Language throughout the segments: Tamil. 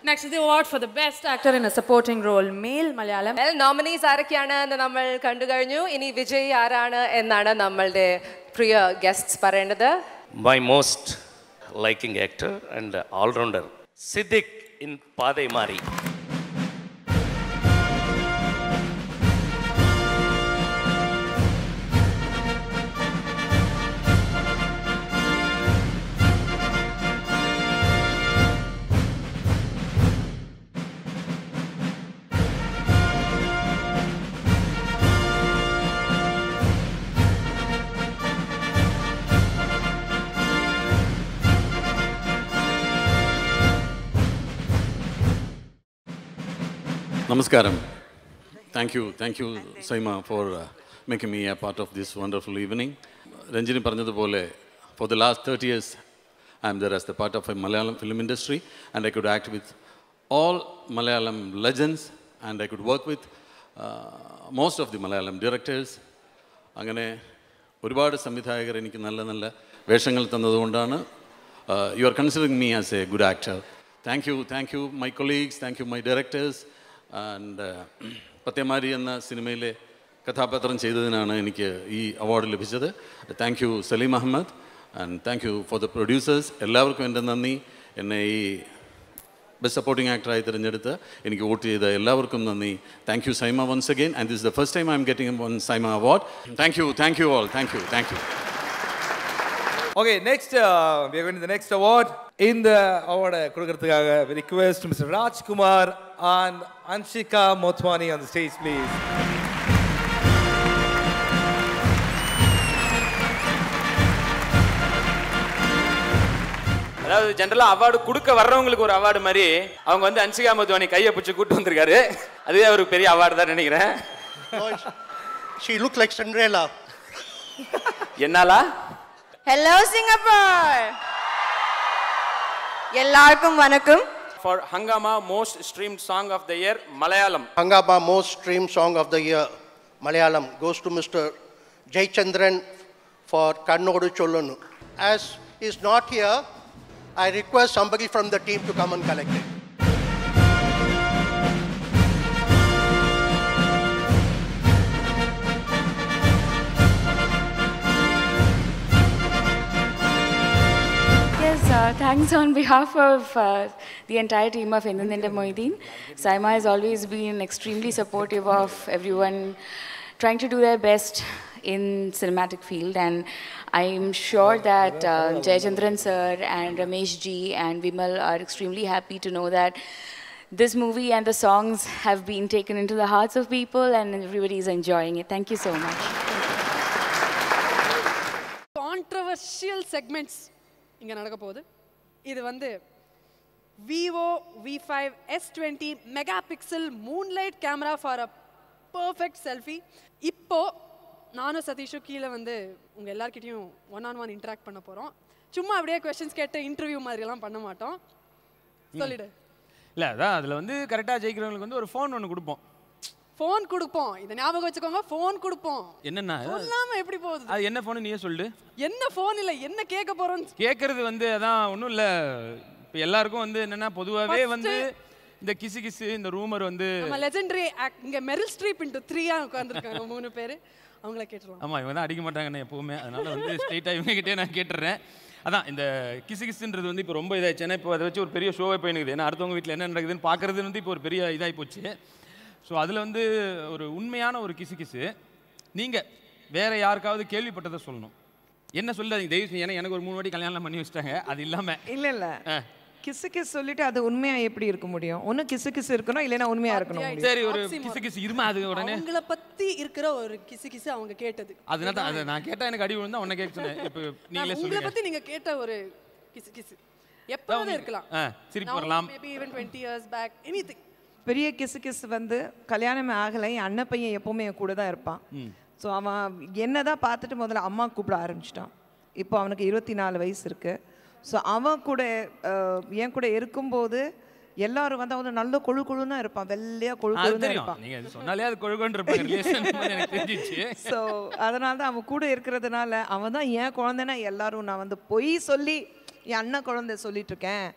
Next is the award for the best actor in a supporting role, male Malayalam. Well, nominees ആരൊക്കെയാണ് എന്ന് നമ്മൾ കണ്ടു കഴിഞ്ഞു ഇനി വിജയ് ആരാണ് എന്നാണ് നമ്മളുടെ പ്രിയ ഗസ്റ്റ്സ് പറയേണ്ടത് my most liking actor and all-rounder, Siddiq in Padai Mari. Namaskaram. Thank you, thank you, Saima, for uh, making me a part of this wonderful evening. Ranjini പറഞ്ഞതുപോലെ for the last 30 years, I am there as the part of a Malayalam film industry, and I could act with all Malayalam legends, and I could work with uh, most of the Malayalam directors. അങ്ങനെ ഒരുപാട് സംവിധായകർ എനിക്ക് നല്ല നല്ല വേഷങ്ങൾ തന്നതുകൊണ്ടാണ് you are considering me as a good actor thank you thank you my colleagues thank you my directors and Pathemari എന്ന സിനിമയിലെ കഥാപാത്രം ചെയ്തതിനാണ് എനിക്ക് ഈ അവാർഡ് ലഭിച്ചത് thank you Salim Ahmed and thank you for the producers എല്ലാവർക്കും എൻ്റെ നന്ദി എന്നെ ഈ ബെസ്റ്റ് സപ്പോർട്ടിംഗ് ആക്ടറായി തിരഞ്ഞെടുത്ത് എനിക്ക് വോട്ട് ചെയ്ത എല്ലാവർക്കും നന്ദി thank you SIIMA once again and this the first time I'm getting one SIIMA award thank you thank you all thank you thank you Okay, next, uh, we are going to the next award. In the award, uh, கொடுக்கறதுக்காக we request Mr. Rajkumar and Anshika Motwani on the stage, please. அதாவது ஜென்ரலாக அவார்டு கொடுக்க வர்றவங்களுக்கு ஒரு அவார்டு மாதிரி அவங்க வந்து அன்சிகா மதுவானி கையை பிடிச்சி கூட்டு வந்திருக்காரு அதுவே அவருக்கு பெரிய அவார்டு தான் நினைக்கிறேன் She looked like Cinderella. என்னாலா ஹலோ சிங்கப்பூர் எல்லாருக்கும் வணக்கம் for Hungama most stream song of the year Malayalam Hangama most streamed song of the year, Malayalam, goes to Mr. Jaychandran for Kannodu Chollanu. As he's not here, I request somebody from the team to come and collect it. Yes, uh, thanks on behalf of uh, the entire team of Indendende Moideen. Saima has always been extremely supportive of everyone trying to do their best in cinematic field and I'm sure that uh, Jayachandran sir and Ramesh ji and Vimal are extremely happy to know that this movie and the songs have been taken into the hearts of people and everybody is enjoying it. Thank you so much. Controversial segments இங்கே நடக்க போகுது இது வந்து Vivo V five S twenty mega pixel moonlight camera for a perfect selfie இப்போ நானும் சதீஷும் கீழே வந்து உங்கள் எல்லார்கிட்டயும் ஒன் ஆன் ஒன் இன்ட்ராக்ட் பண்ண போகிறோம் சும்மா அப்படியே கொஷின்ஸ் கேட்டு இன்டர்வியூ மாதிரிலாம் பண்ண மாட்டோம் சொல்லிடு இல்லை அதான் அதில் வந்து கரெக்டாக ஜெயிக்கிறவங்களுக்கு வந்து ஒரு ஃபோன் ஒன்று கொடுப்போம் ஃபோன் கொடுப்போம் இதை ஞாபகம் வச்சுக்கோங்க ஃபோன் கொடுப்போம் என்னென்ன சொல்லாம எப்படி போகுது அது என்ன ஃபோனு நீயே சொல்லு என்ன ஃபோன் இல்லை என்ன கேட்க போறோம்னு கேட்கறது வந்து அதான் ஒன்றும் இல்லை இப்போ எல்லாருக்கும் வந்து என்னென்னா பொதுவாகவே First- வந்து இந்த கிசு கிசு இந்த ரூமர் வந்து நம்ம லெஜெண்டரி இங்க மெரில் ஸ்ட்ரீப் இன்ட்டு த்ரீயா உட்காந்துருக்காங்க மூணு பேர் அவங்கள கேட்டுருவோம் ஆமாம் இவங்க தான் அடிக்க மாட்டாங்கண்ணே எப்பவுமே அதனால வந்து ஸ்ட்ரெயிட்டாக இவங்க கிட்டே நான் கேட்டுறேன் அதான் இந்த கிசு கிசுன்றது வந்து இப்போ ரொம்ப இதாகிடுச்சு ஏன்னா இப்போ அதை வச்சு ஒரு பெரிய ஷோவே போயினுக்குது ஏன்னா அடுத்தவங்க வீட்டில் என்ன நடக்குதுன்னு பார்க்கறது வந்து இப்போ ஒரு பெரிய இதாகி போச்சு ஸோ அதில் வந்து ஒரு உண்மையான ஒரு கிசு கிசு நீங்கள் வேற யாருக்காவது கேள்விப்பட்டதை சொல்லணும் என்ன சொல்லாதீங்க தயவு செஞ்சு ஏன்னா எனக்கு ஒரு மூணு வாட்டி கல்யாணம் பண்ணி வச்சிட்டாங்க அது இல்லாமல் இல்ல இல்ல கிசு கிசு சொல்லிட்டு அது உண்மையா எப்படி இருக்க முடியும் ஒண்ணு கிசு கிசு இருக்கணும் இல்லைன்னா உண்மையா இருக்கணும் முடியும். சரி ஒரு கிசு கிசு இருமா அது உடனே அவங்கள பத்தி இருக்கிற ஒரு கிசு கிசு அவங்க கேட்டது அதனால தான் அதை நான் கேட்டால் எனக்கு அடி விழுந்தா உன்னை கேட்க சொன்னேன் இப்போ நீங்களே உங்களை சொல்லுங்க பத்தி நீங்க கேட்ட ஒரு கிசு கிசு எப்போது இருக்கலாம் ஆ சிரிப்பு வரலாம் maybe even twenty years back anything பெரிய கிசு கிசு வந்து கல்யாணமே ஆகலை என் அண்ணன் பையன் எப்பவுமே என் கூட தான் இருப்பான் ஸோ அவன் என்னதான் பார்த்துட்டு முதல்ல அம்மா கூப்பிட ஆரம்பிச்சிட்டான் இப்போ அவனுக்கு இருபத்தி நாலு வயசு இருக்கு ஸோ அவன் கூட அஹ், என் கூட இருக்கும்போது எல்லாரும் வந்து அவன் நல்ல கொழு கொழுன்னா இருப்பான் வெள்ளையா கொழு அது கொழுன்னு தெரியும் இருப்பான் நீங்க அது சொன்னாலே அது கொழுகொண்டு இருப்பாங்க ரிலேஷன் எனக்கு தெரிஞ்சிச்சு ஸோ அதனால தான் அவன் கூட இருக்கிறதுனால அவன் தான் என் குழந்தைன்னா எல்லாரும் நான் வந்து பொய் சொல்லி என் அண்ணன் குழந்தை சொல்லிட்டு இருக்கேன்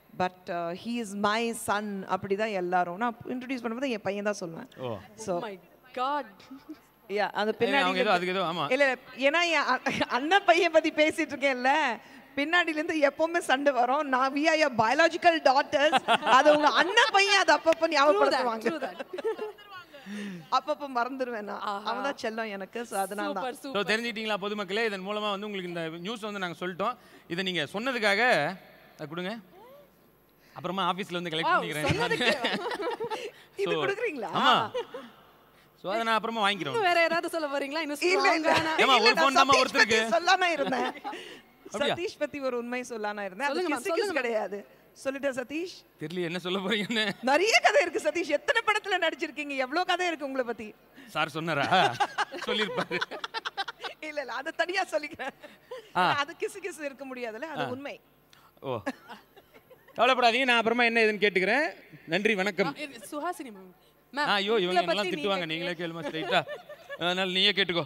but he is my son அப்படி தான் எல்லாரும் நான் இன்ட்ரடியூஸ் பண்ணும்போது என் பையன் தான் சொல்லுவேன் oh so my god yeah அது அவங்க பின்னாடி ஏதோ அதுக்கு ஏதோ ஆமா இல்ல இல்ல, ஏன்னா என் அ- அண்ணன் பையன் பத்தி பேசிட்டு இருக்கேன்ல பின்னாடில இருந்து எப்பவுமே சண்டை வரும் நான் வி ஆர் பயாலஜிக்கல் டாட்டர்ஸ் அது உங்க அண்ணன் பையன் அது அப்பப்ப ஞாபகப்படுத்துவாங்க true that. அப்பப்ப மறந்துடுவேன் நான் அவன் தான் செல்லம் எனக்கு ஸோ அதனால தான் சூப்பர் ஸோ சூப்பர் தெரிஞ்சுக்கிட்டீங்களா பொதுமக்களே இதன் மூலமா வந்து உங்களுக்கு இந்த நியூஸ் வந்து நாங்க சொல்லிட்டோம் இதை நீங்க சொன்னதுக்காக அதை கொடுங்க அப்புறமா ஆபீஸ்ல வந்து கலெக்ட் பண்ணிக்கிறேன் இது So, கொடுக்குறீங்களா ஆமா ஸோ அதை நான் அப்புறமா வாங்கிக்கிறேன் இன்னும் வேற ஏதாவது சொல்ல வரீங்களா இன்னும் இல்ல இல்ல ஸ்ட்ராங்கான ஏம்மா, ஒரு இல்ல, phone நான் தாம்மா சதீஷ் ஒருத்தருக்கு. பத்தி சொல்லாம இருந்தேன் அப்படியா? சதீஷ் பத்தி ஒரு உண்மை சொல்லாம இருந்தேன் அது சொல்லுங்க ma'am, கிசு கிசு சொல்லுங்க ma'am. கிடையாது சொல்லிட்டேன் சதீஷ் தெரியல என்ன சொல்ல போறீங்கன்னு நிறைய கதை இருக்கு சதீஷ் எத்தனை படத்துல நடிச்சிருக்கீங்க எவ்வளவு கதை இருக்கு உங்களை பத்தி சார் சொன்னாரா சொல்லியிருப்பாரு இல்ல இல்ல அதை தனியா சொல்லிக்கிறேன் அது கிசு கிசு இருக்க முடியாதுல்ல அது உண்மை ஓ கவலைப்படாதீங்க நான் அப்புறமா என்ன ஏதுன்னு கேட்டுக்கிறேன் நன்றி வணக்கம் இது சுஹாசினி மேம் ஆ, மேம் ஐயோ இவங்க எல்லாம் திட்டுவாங்க நீங்களே கேளுமா ஸ்ட்ரைட்டா அதனால நீயே கேட்டுக்கோ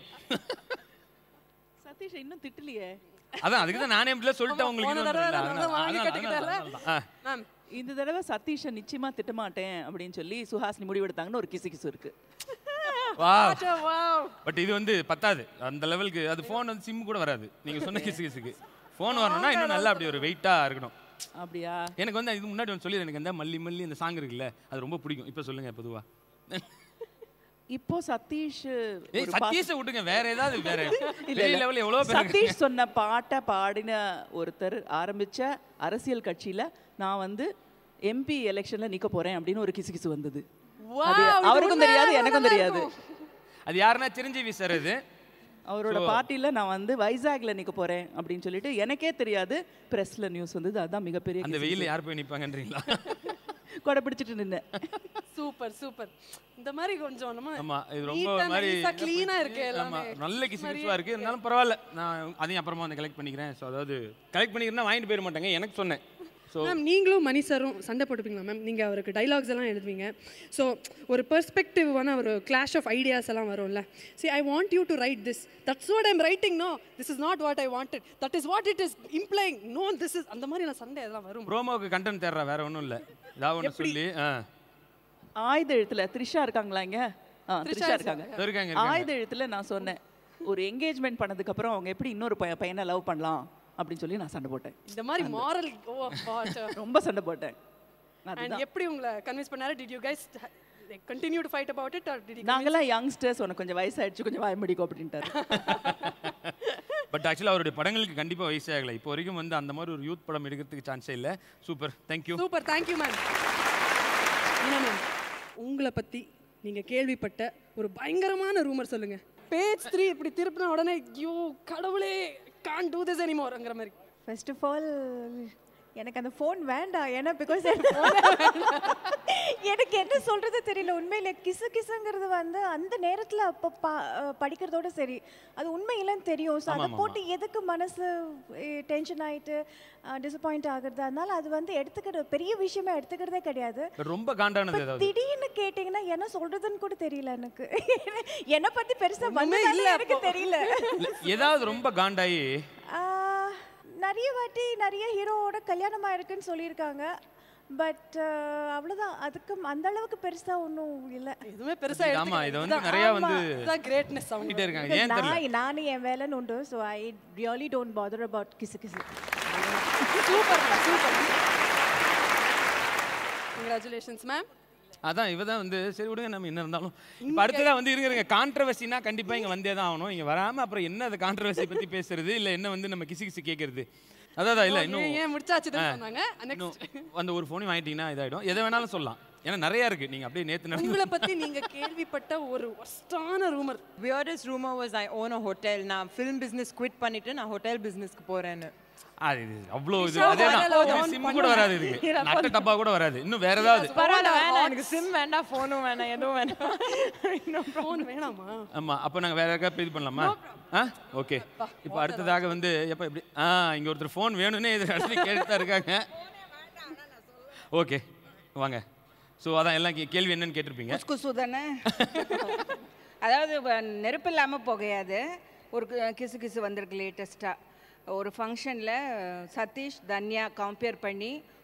சதீஷ் இன்னும் திட்டலையே அதான் அதுக்கு தான் நானே இப்படிலாம் சொல்லிட்டேன் உங்களுக்கு போன இன்னொன்று தடவை இல்லை. நான் அதனால- வாங்கி அதனால- கட்டிக்கிட்டேன்ல. அதனால தான். ஆ. மேம் இந்த தடவை சதீஷை நிச்சயமா திட்டமாட்டேன் அப்படின்னு சொல்லி சுஹாசினி முடிவெடுத்தாங்கன்னு ஒரு கிசு கிசு இருக்கு வா வாவ் பட் இது வந்து பத்தாது அந்த லெவலுக்கு அது ஃபோன் வந்து சிம் கூட வராது நீங்க சொன்ன கிசு கிசுக்கு ஃபோன் வரணும்னா இன்னும் நல்லா அப்படி ஒரு வெயிட்டா இருக்கணும் அப்படியா எனக்கு வந்து இது முன்னாடி ஒன்று சொல்லி எனக்கு அந்த மல்லி மல்லி அந்த சாங் இருக்குல்ல அது ரொம்ப பிடிக்கும் இப்போ சொல்லுங்க பொதுவா இப்போ சதீஷ் ஏய் ஒரு பா- சத்தீஷை விட்டுங்க வேற ஏதாவது வேற இல்ல, பெரிய இல்ல. லெவல் எவ்வளோ பேர் இருக்காங்க. சதீஷ் சொன்ன பாட்டை பாடின ஒருத்தர் ஆரம்பிச்ச அரசியல் கட்சியில நான் வந்து எம்பி எலெக்ஷன்ல நிக்க போறேன் அப்படின்னு ஒரு கிசு கிசு வந்தது Wow, அது இது அவருக்கும் உண்மையாவே தெரியாது எனக்கும் நல்லா தெரியாது இருக்கும். அது யாருன்னா சிரஞ்சீவி சார் அது அவரோட பார்ட்டில நான் வந்து வைசாக்ல நிக்க போறேன் அப்படின்னு சொல்லிட்டு எனக்கே தெரியாது பிரஸ்ல நியூஸ் வந்தது அதுதான் மிகப்பெரிய அந்த கிசு வெயில்ல கிசு. யார் போய் நிப்பாங்கன்றீங்களா கொடை பிடிச்சிட்டு நின்னேன் சூப்பர் சூப்பர் இந்த மாதிரி கொஞ்சம் நம்ம ஆமா இது ரொம்ப neat ஒரு ஆ, மாதிரி nice ஆ, clean ஆ இருக்கு ஆமா எல்லாமே நல்ல கிசு கிசுவா இருக்கு இருந்தாலும் பரவாயில்ல நான் அதையும் அப்புறமா வந்து கலெக்ட் பண்ணிக்கிறேன் ஸோ அதாவது கலெக்ட் பண்ணிக்கிறேன்னா வாங்கிட்டு போயிட மாட்டாங்க எனக்கு சொன்னேன் ஸோ மேம் நீங்களும் மணி சாரும் சண்டை போட்டுப்பீங்களா மேம் நீங்கள் அவருக்கு டைலாக்ஸ் எல்லாம் எழுதுவீங்க ஸோ ஒரு பெர்ஸ்பெக்டிவான ஒரு கிளாஷ் ஆஃப் ஐடியாஸ் எல்லாம் வரும்ல see I want you to write this that's what I'm writing no this is not what I wanted that is what it is implying no this is அந்த மாதிரி நான் சண்டை எல்லாம் வரும் ப்ரோமோக்கு கண்டென்ட் தேடுறா வேற ஒன்றும் இல்லை ஏதாவது ஒன்று சொல்லி ஆ ஆயுத எழுத்துல த்ரிஷா இருக்காங்களா இங்க ஆ, த்ரிஷா இருக்காங்க இருக்காங்க, இருக்காங்க. ஆயுத எழுத்துல நான் சொன்னேன் ஒரு என்கேஜ்மெண்ட் பண்ணதுக்கு அப்புறம் அவங்க எப்படி இன்னொரு பைய- பையனை லவ் பண்ணலாம் அப்படின்னு சொல்லி நான் சண்டை போட்டேன் இந்த மாதிரி மாரல் ஓ வாட் ரொம்ப சண்டை போட்டேன் அண்ட் அதுதான் எப்படி உங்களை கன்வின்ஸ் பண்ணாரு did you guys continue to fight about it or did நாங்கெல்லாம் யங்ஸ்டர்ஸ் உனக்கு கொஞ்சம் வயசாயிடுச்சு கொஞ்சம் வாய முடிக்கும் அப்படின்ட்டாரு பட் ஆக்சுவலாக அவருடைய படங்களுக்கு கண்டிப்பாக வயசே ஆகலை இப்போ வரைக்கும் வந்து அந்த மாதிரி ஒரு யூத் படம் எடுக்கிறதுக்கு சான்ஸே இல்லை super thank you super thank you ma'am Meena ma'am உங்களை பற்றி நீங்கள் கேள்விப்பட்ட ஒரு பயங்கரமான ரூமர் சொல்லுங்க பேஜ் த்ரீ இப்படி திருப்பின உடனே ஐயோ கடவுளே கான் டூ திஸ் எனிமோர்ங்கிற மாதிரி ஃபர்ஸ்ட் ஆஃப் ஆல் எனக்கு அந்த ஃபோன் வேண்டாம் ஏன்னா பிகாஸ் எனக்கு என்ன சொல்றது தெரியல உண்மையில கிசு கிசுங்கிறது வந்து அந்த நேரத்தில் அப்போ பா அஹ் படிக்கிறதோட சரி அது உண்மை இல்லைன்னு தெரியும் ஸோ அதை ஆமா, போட்டு எதுக்கு மனசு டென்ஷன் ஆயிட்டு டிசப்பாயிண்ட் ஆகுறது அதனால அது வந்து எடுத்துக்கிற பெரிய விஷயமா எடுத்துக்கிறதே கிடையாது பட் ரொம்ப காண்டானது இப்ப ஏதாவது திடீர்னு கேட்டிங்கன்னா என்ன சொல்றதுன்னு கூட தெரியல எனக்கு என்னை பத்தி பெருசா ஒண்ணுமே வந்ததாலே இல்ல எனக்கு அப்போ. தெரியல இல்ல, ஏதாவது ரொம்ப காண்டாயி ஆஹ், நிறைய வாட்டி நிறைய ஹீரோவோட கல்யாணம் ஆயிருக்குன்னு சொல்லியிருக்காங்க பட் அவ்வளவுதான் அதுக்கு அந்த அளவுக்கு பெருசா ஒன்றும் இல்லை எதுவுமே பெருசா ஆமா எடுத்துக்கல. இதை வந்து இதுதான் நிறைய ஆமா. வந்து இதுதான் கிரேட்னஸ் அவங்க சொல்லிட்டே இருக்காங்க ஏன் தெரியல நான் நானும் என் வேலைன்னு உண்டு so I really don't bother about கிசு கிசு சூப்பர் சூப்பர் கங்க்ராச்சுலேஷன்ஸ் மேம் அதான் இவ தான் வந்து சரி விடுங்க நம்ம என்ன இருந்தாலும் இப்போ அடுத்ததா வந்து இருங்க இருங்க கான்ட்ரவர்சினா கண்டிப்பா இங்க வந்தே தான் ஆகணும் இங்க வராம அப்புறம் என்ன அது கான்ட்ரவர்சி பத்தி பேசுறது இல்ல என்ன வந்து நம்ம கிசு கிசு கேட்கறது அதான் இல்ல இன்னும் ஏன், ஏன் முடிச்சாச்சுன்னு ஆ. சொன்னாங்க இன்னும் நெக்ஸ்ட் அந்த ஒரு ஃபோனையும் வாங்கிட்டீங்கன்னா இதாயிடும் எதை வேணாலும் சொல்லலாம் ஏன்னா நிறைய இருக்கு நீங்க அப்படியே நேத்து நடந்து உங்களை பத்தி நீங்க கேள்விப்பட்ட ஒரு ஒஸ்டான rumour weirdest rumor was I own a hotel. நான் film business quit பண்ணிட்டு நான் ஹோட்டல் பிசினஸ்க்கு போறேன்னு அது இது அவ்வளோ இது Vishal அதே hotel own தான் சிம் கூட வராது இதுக்கு நட்ட டப்பா கூட வராது இன்னும் வேற ஏதாவது பரவாயில்ல வேணாம் எனக்கு சிம் வேண்டாம் ஃபோனும் வேணாம் எதுவும் வேண்டாம் ஃபோன் வேணாமா ஆமா அப்போ நாங்க வேற யாருக்காவது இது பண்ணலாமா ஆ ஓகே இப்போ அடுத்ததாக வந்து எப்போ எப்படி ஆ இங்க ஒருத்தர் ஃபோன் வேணும்னே இது அடுத்து கேட்டு தான் இருக்காங்க ஓகே வாங்க ஸோ அதான் எல்லாம் கே- கேள்வி என்னன்னு கேட்டிருப்பீங்க குசு தானே அதாவது வ- நெருப்பு இல்லாமல் புகையாது ஒரு கு- கிசு கிசு வந்திருக்கு லேட்டஸ்ட்டாக ஒரு ஃபங்க்ஷனில் சதீஷ் தன்யா கம்பேர் பண்ணி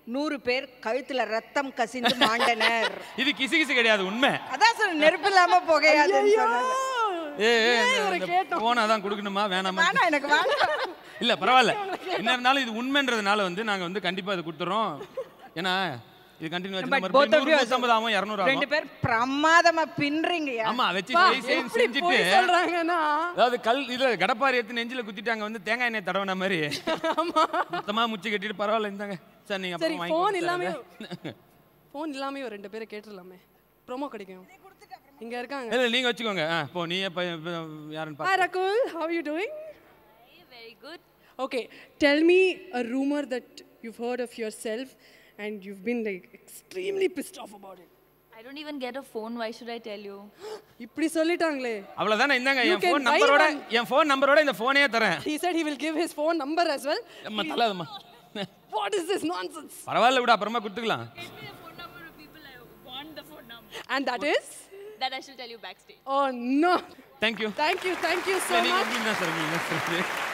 நூறு பேர் கழுத்துல ரத்தம் கசிந்து மாண்டனர் இது கிசு கிசு கிடையாது உண்மை அதான் சொல்ல நெருப்பு இல்லாம புகையாதுன்னு சொன்னாங்க. ஏ போன் அதான் கொடுக்கணுமா வேணாமா வேணாம் எனக்கு வேணாம் இல்ல பரவாயில்ல என்ன இருந்தாலும் இது உண்மைன்றதுனால வந்து நாங்க வந்து கண்டிப்பா இது கொடுத்துறோம் ஏன்னா இது continue But both of you are- நூற்றம்பது ஆகும் இரநூறு ரெண்டு ஆகும் பேர் பிரமாதமா பின்றீங்கயா ஆமா வச்சு பா, செய் செய் எப்படி செஞ்சுட்டு பொய் சொல்றாங்கன்னா அதாவது கல் இதுல கடப்பாரி எடுத்து நெஞ்சில குத்திட்டாங்க வந்து தேங்காய் எண்ணெய் தடவன மாதிரி மொத்தமா முச்சு கட்டிட்டு பரவாயில்ல இந்தாங்க சார் நீங்க சரி அப்புறம் வாங்கி ஃபோன் கொடுத்து இல்லாமே தரேங்க. ஃபோன் இல்லாமே ஒரு ரெண்டு பேரை கேட்டுடலாமே ப்ரோமோ கிடைக்கும் இங்க இருக்காங்க இல்ல நீங்க வச்சுக்கோங்க ஆ, போ நீ எப்ப எப்ப யாருன்னு Hi பாத்து Rakul, how are you doing? Very good. Okay, tell me a rumor that you've heard of yourself and you've been like extremely pissed off about it. I don't even get a phone. Why should I tell you? இப்படி சொல்லிட்டாங்களே அவ்வளவுதானே இந்தாங்க You என் can ஃபோன் buy நம்பரோட one. என் ஃபோன் நம்பரோட இந்த ஃபோனே தரேன் He said he will give his phone number as well. அம்மா தள்ளாதம்மா What is this nonsense? பரவாயில்ல விட அப்புறமா கொடுத்துக்கலாம் Want the phone number? And that is? That I shall tell you backstage. Oh no. Thank you. Thank you, thank you so நீங்க much. நீங்க தான் சார் நீங்க தான் சார்